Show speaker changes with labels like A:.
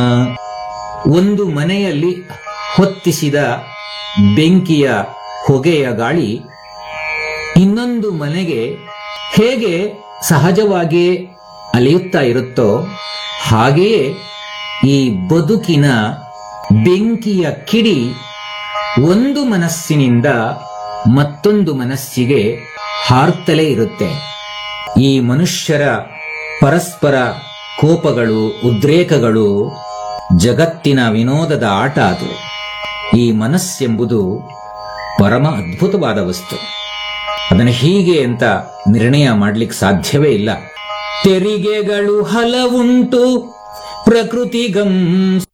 A: ಒಂದು ಮನೆಯಲ್ಲಿ ಹೊತ್ತಿಸಿದ ಬೆಂಕಿಯ ಹೊಗೆಯ ಗಾಳಿ ಇನ್ನೊಂದು ಮನೆಗೆ ಹೇಗೆ ಸಹಜವಾಗಿಯೇ ಅಲಿಯುತ್ತಾ ಇರುತ್ತೋ ಹಾಗೆಯೇ ಈ ಬದುಕಿನ ಬೆಂಕಿಯ ಕಿಡಿ ಒಂದು ಮನಸ್ಸಿನಿಂದ ಮತ್ತೊಂದು ಮನಸ್ಸಿಗೆ ಹಾರ್ತಲೇ ಇರುತ್ತೆ ಈ ಮನುಷ್ಯರ ಪರಸ್ಪರ ಕೋಪಗಳು ಉದ್ರೇಕಗಳು ಜಗತ್ತಿನ ವಿನೋದದ ಆಟ ಅದು ಈ ಮನಸ್ಸೆಂಬುದು ಪರಮ ಅದ್ಭುತವಾದ ವಸ್ತು ಅದನ್ನು ಹೀಗೆ ಅಂತ ನಿರ್ಣಯ ಮಾಡ್ಲಿಕ್ಕೆ ಸಾಧ್ಯವೇ ಇಲ್ಲ ತೆರಿಗೆಗಳು ಹಲವುಂಟು ಪ್ರಕೃತಿಗಂ